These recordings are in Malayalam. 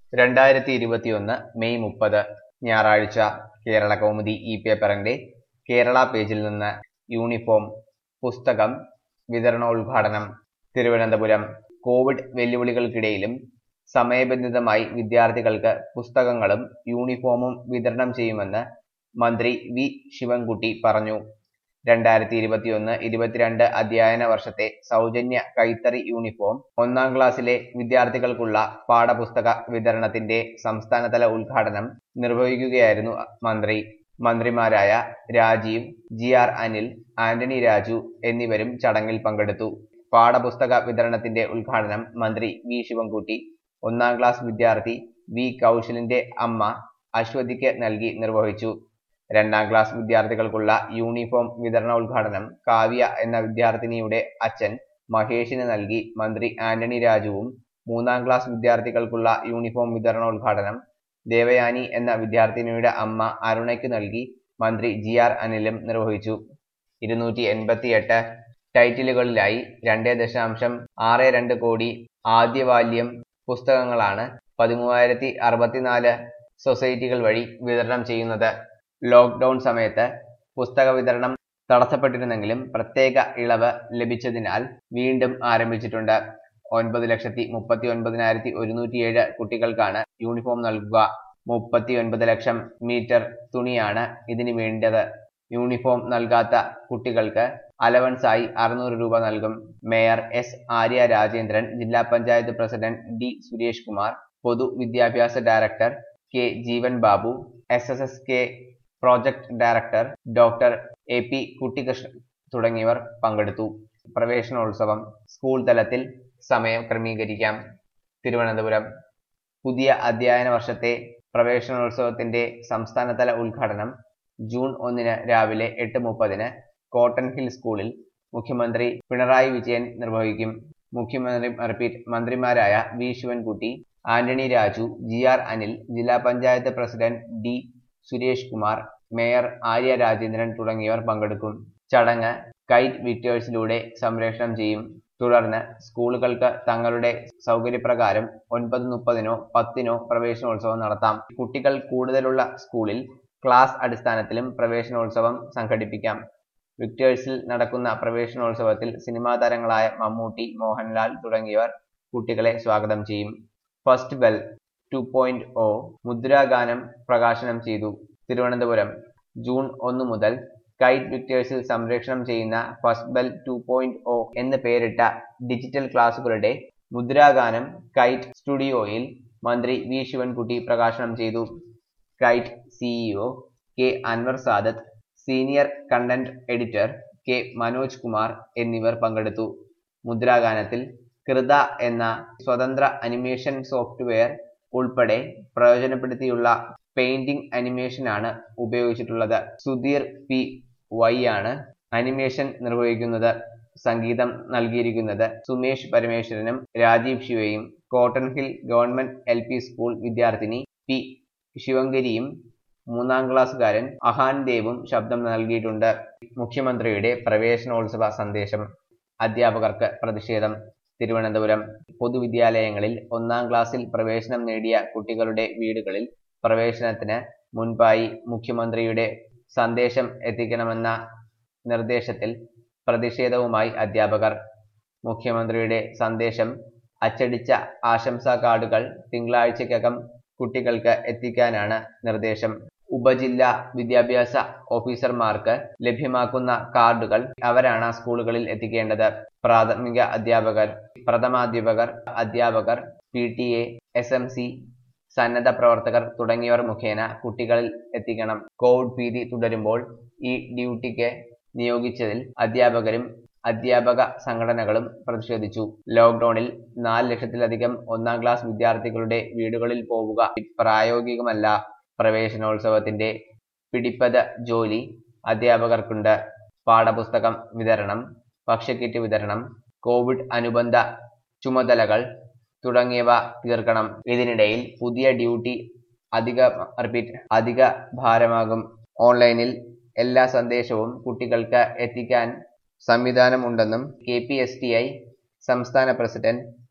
രണ്ടായിരത്തി ഇരുപത്തിയൊന്ന് മെയ് മുപ്പത് ഞായറാഴ്ച കേരള കൗമുദി ഈ പേപ്പറിന്റെ കേരള പേജിൽ നിന്ന് യൂണിഫോം പുസ്തകം വിതരണോദ്ഘാടനം തിരുവനന്തപുരം കോവിഡ് വെല്ലുവിളികൾക്കിടയിലും സമയബന്ധിതമായി വിദ്യാർത്ഥികൾക്ക് പുസ്തകങ്ങളും യൂണിഫോമും വിതരണം ചെയ്യുമെന്ന് മന്ത്രി വി ശിവൻകുട്ടി പറഞ്ഞു രണ്ടായിരത്തി ഇരുപത്തിയൊന്ന് ഇരുപത്തിരണ്ട് അധ്യയന വർഷത്തെ സൗജന്യ കൈത്തറി യൂണിഫോം ഒന്നാം ക്ലാസ്സിലെ വിദ്യാർത്ഥികൾക്കുള്ള പാഠപുസ്തക വിതരണത്തിന്റെ സംസ്ഥാനതല ഉദ്ഘാടനം നിർവഹിക്കുകയായിരുന്നു മന്ത്രി മന്ത്രിമാരായ Rajeev G R Anil Antony Raju എന്നിവരും ചടങ്ങിൽ പങ്കെടുത്തു പാഠപുസ്തക വിതരണത്തിന്റെ ഉദ്ഘാടനം മന്ത്രി വി ശിവൻകുട്ടി ഒന്നാം ക്ലാസ് വിദ്യാർത്ഥി വി കൗശലിന്റെ അമ്മ അശ്വതിക്ക് നൽകി നിർവഹിച്ചു രണ്ടാം ക്ലാസ് വിദ്യാർത്ഥികൾക്കുള്ള യൂണിഫോം വിതരണോദ്ഘാടനം കാവ്യ എന്ന വിദ്യാർത്ഥിനിയുടെ അച്ഛൻ മഹേഷിന് നൽകി മന്ത്രി ആന്റണി രാജുവും മൂന്നാം ക്ലാസ് വിദ്യാർത്ഥികൾക്കുള്ള യൂണിഫോം വിതരണോദ്ഘാടനം ദേവയാനി എന്ന വിദ്യാർത്ഥിനിയുടെ അമ്മ അരുണയ്ക്ക് നൽകി മന്ത്രി ജി ആർ അനിലും നിർവഹിച്ചു ഇരുന്നൂറ്റി എൺപത്തിയെട്ട് ടൈറ്റിലുകളിലായി രണ്ട് ദശാംശം ആറ് രണ്ട് കോടി ആദ്യവാല്യം പുസ്തകങ്ങളാണ് പതിമൂവായിരത്തി അറുപത്തിനാല് സൊസൈറ്റികൾ വഴി വിതരണം ചെയ്യുന്നത് ലോക്ക്ഡൌൺ സമയത്ത് പുസ്തക വിതരണം തടസ്സപ്പെട്ടിരുന്നെങ്കിലും പ്രത്യേക ഇളവ് ലഭിച്ചതിനാൽ വീണ്ടും ആരംഭിച്ചിട്ടുണ്ട് ഒൻപത് ലക്ഷത്തി മുപ്പത്തി ഒൻപതിനായിരത്തി ഒരുന്നൂറ്റിയേഴ് കുട്ടികൾക്കാണ് യൂണിഫോം നൽകുക മുപ്പത്തി ഒൻപത് ലക്ഷം മീറ്റർ തുണിയാണ് ഇതിന് വേണ്ടത് യൂണിഫോം നൽകാത്ത കുട്ടികൾക്ക് അലവൻസായി അറുന്നൂറ് രൂപ നൽകും മേയർ എസ് ആര്യ രാജേന്ദ്രൻ ജില്ലാ പഞ്ചായത്ത് പ്രസിഡന്റ് ഡി സുരേഷ് കുമാർ പൊതുവിദ്യാഭ്യാസ director K Jeevan Babu S S S K project director doctor A P Kuttikrishnan തുടങ്ങിയവർ പങ്കെടുത്തു പ്രവേശനോത്സവം സ്കൂൾ തലത്തിൽ സമയം ക്രമീകരിക്കാം തിരുവനന്തപുരം പുതിയ അധ്യയന വർഷത്തെ പ്രവേശനോത്സവത്തിന്റെ സംസ്ഥാനതല ഉദ്ഘാടനം ജൂൺ ഒന്നിന് രാവിലെ എട്ട് മുപ്പതിന് കോട്ടൺ ഹിൽ സ്കൂളിൽ മുഖ്യമന്ത്രി പിണറായി വിജയൻ നിർവഹിക്കും മുഖ്യമന്ത്രി റിപ്പീറ്റ് മന്ത്രിമാരായ V Sivankutty Antony Raju G R Anil ജില്ലാ panchayat president D Suresh Kumar mayor Arya Rajendran തുടങ്ങിയവർ പങ്കെടുക്കും ചടങ്ങ് കൈറ്റ് വിക്ടേഴ്സിലൂടെ സംപ്രേഷണം ചെയ്യും തുടർന്ന് സ്കൂളുകൾക്ക് തങ്ങളുടെ സൗകര്യപ്രകാരം ഒൻപത് മുപ്പതിനോ പത്തിനോ പ്രവേശനോത്സവം നടത്താം കുട്ടികൾ കൂടുതലുള്ള സ്കൂളിൽ ക്ലാസ് അടിസ്ഥാനത്തിലും പ്രവേശനോത്സവം സംഘടിപ്പിക്കാം വിക്ടേഴ്സിൽ നടക്കുന്ന പ്രവേശനോത്സവത്തിൽ സിനിമാ താരങ്ങളായ മമ്മൂട്ടി മോഹൻലാൽ തുടങ്ങിയവർ കുട്ടികളെ സ്വാഗതം ചെയ്യും first bell two point O മുദ്രാഗാനം പ്രകാശനം ചെയ്തു തിരുവനന്തപുരം ജൂൺ ഒന്ന് മുതൽ കൈറ്റ് വിക്ടേഴ്സിൽ സംരക്ഷണം ചെയ്യുന്ന first bell two point O എന്ന് പേരിട്ട ഡിജിറ്റൽ ക്ലാസുകളുടെ മുദ്രാഗാനം കൈറ്റ് സ്റ്റുഡിയോയിൽ മന്ത്രി വി ശിവൻകുട്ടി പ്രകാശനം ചെയ്തു KITE CEO K Anwar Sadath senior content editor K Manoj Kumar എന്നിവർ പങ്കെടുത്തു മുദ്രാഗാനത്തിൽ കൃത എന്ന സ്വതന്ത്ര അനിമേഷൻ സോഫ്റ്റ്വെയർ ഉൾപ്പെടെ പ്രയോജനപ്പെടുത്തിയുള്ള പെയിന്റിംഗ് അനിമേഷനാണ് ഉപയോഗിച്ചിട്ടുള്ളത് സുധീർ പി വൈ ആണ് അനിമേഷൻ നിർവഹിക്കുന്നത് സംഗീതം നൽകിയിരിക്കുന്നത് സുമേഷ് പരമേശ്വരനും രാജീവ് ശിവയും cotton hill government L P school വിദ്യാർത്ഥിനി പി ശിവങ്കരിയും മൂന്നാം ക്ലാസ്സുകാരൻ അഹാൻ ദേവും ശബ്ദം നൽകിയിട്ടുണ്ട് മുഖ്യമന്ത്രിയുടെ പ്രവേശനോത്സവ സന്ദേശം അധ്യാപകർക്ക് പ്രതിഷേധം തിരുവനന്തപുരം പൊതുവിദ്യാലയങ്ങളിൽ ഒന്നാം ക്ലാസ്സിൽ പ്രവേശനം നേടിയ കുട്ടികളുടെ വീടുകളിൽ പ്രവേശനത്തിന് മുൻപായി മുഖ്യമന്ത്രിയുടെ സന്ദേശം എത്തിക്കണമെന്ന നിർദ്ദേശത്തിൽ പ്രതിഷേധവുമായി അധ്യാപകർ മുഖ്യമന്ത്രിയുടെ സന്ദേശം അച്ചടിച്ച ആശംസാ കാർഡുകൾ തിങ്കളാഴ്ചക്കകം കുട്ടികൾക്ക് എത്തിക്കാനാണ് നിർദ്ദേശം ഉപജില്ലാ വിദ്യാഭ്യാസ ഓഫീസർമാർക്ക് ലഭ്യമാക്കുന്ന കാർഡുകൾ അവരാണ് സ്കൂളുകളിൽ എത്തിക്കേണ്ടത് പ്രാഥമിക അധ്യാപകർ പ്രഥമാധ്യാപകർ അധ്യാപകർ P T A S M C സന്നദ്ധ പ്രവർത്തകർ തുടങ്ങിയവർ മുഖേന കുട്ടികളിൽ എത്തിക്കണം കോവിഡ് ഭീതി തുടരുമ്പോൾ ഈ ഡ്യൂട്ടിക്ക് നിയോഗിച്ചതിൽ അധ്യാപകരും അധ്യാപക സംഘടനകളും പ്രതിഷേധിച്ചു ലോക്ക്ഡൌണിൽ നാല് ലക്ഷത്തിലധികം ഒന്നാം ക്ലാസ് വിദ്യാർത്ഥികളുടെ വീടുകളിൽ പോവുക പ്രായോഗികമല്ല പ്രവേശനോത്സവത്തിന്റെ പിടിപ്പത് ജോലി അധ്യാപകർക്കുണ്ട് പാഠപുസ്തകം വിതരണം ഭക്ഷ്യക്കിറ്റ് വിതരണം കോവിഡ് അനുബന്ധ ചുമതലകൾ തുടങ്ങിയവ തീർക്കണം ഇതിനിടയിൽ പുതിയ ഡ്യൂട്ടി അധിക റിപ്പീറ്റ് അധിക ഭാരമാകും ഓൺലൈനിൽ എല്ലാ സന്ദേശവും കുട്ടികൾക്ക് എത്തിക്കാൻ സംവിധാനം ഉണ്ടെന്നും K P S T I സംസ്ഥാന പ്രസിഡന്റ്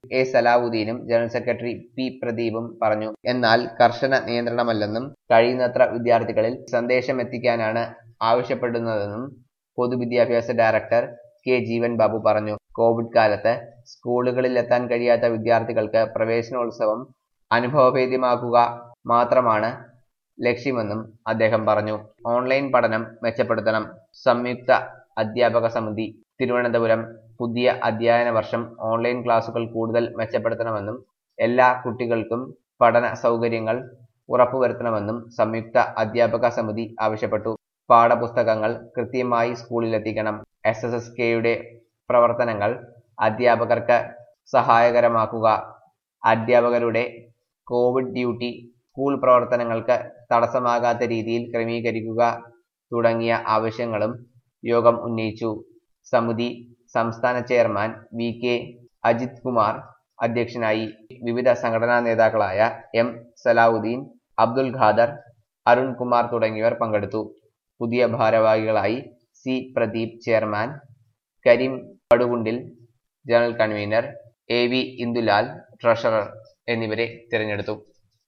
എ സലാവുദ്ദീനും ജനറൽ സെക്രട്ടറി പി പ്രദീപും പറഞ്ഞു എന്നാൽ കർശന നിയന്ത്രണമല്ലെന്നും കഴിയുന്നത്ര വിദ്യാർത്ഥികളിൽ സന്ദേശം എത്തിക്കാനാണ് ആവശ്യപ്പെടുന്നതെന്നും പൊതുവിദ്യാഭ്യാസ ഡയറക്ടർ കെ ജീവൻ ബാബു പറഞ്ഞു കോവിഡ് കാലത്ത് സ്കൂളുകളിൽ എത്താൻ കഴിയാത്ത വിദ്യാർത്ഥികൾക്ക് പ്രവേശനോത്സവം അനുഭവഭേദ്യമാക്കുക മാത്രമാണ് ലക്ഷ്യമെന്നും അദ്ദേഹം പറഞ്ഞു ഓൺലൈൻ പഠനം മെച്ചപ്പെടുത്തണം സംയുക്ത അധ്യാപക സമിതി തിരുവനന്തപുരം പുതിയ അധ്യയന വർഷം ഓൺലൈൻ ക്ലാസുകൾ കൂടുതൽ മെച്ചപ്പെടുത്തണമെന്നും എല്ലാ കുട്ടികൾക്കും പഠന സൗകര്യങ്ങൾ ഉറപ്പുവരുത്തണമെന്നും സംയുക്ത അധ്യാപക സമിതി ആവശ്യപ്പെട്ടു പാഠപുസ്തകങ്ങൾ കൃത്യമായി സ്കൂളിലെത്തിക്കണം എസ് എസ് എസ് കെയുടെ പ്രവർത്തനങ്ങൾ അധ്യാപകർക്ക് സഹായകരമാക്കുക അധ്യാപകരുടെ കോവിഡ് ഡ്യൂട്ടി സ്കൂൾ പ്രവർത്തനങ്ങൾക്ക് തടസ്സമാകാത്ത രീതിയിൽ ക്രമീകരിക്കുക തുടങ്ങിയ ആവശ്യങ്ങളും യോഗം ഉന്നയിച്ചു സമിതി സംസ്ഥാന chairman V K Ajith Kumar അധ്യക്ഷനായി വിവിധ സംഘടനാ നേതാക്കളായ എം സലാവുദ്ദീൻ അബ്ദുൽ ഖാദർ അരുൺ കുമാർ തുടങ്ങിയവർ പങ്കെടുത്തു പുതിയ ഭാരവാഹികളായി C Pradeep chairman Kareem Padukundil general convener A V Indulal treasurer എന്നിവരെ തിരഞ്ഞെടുത്തു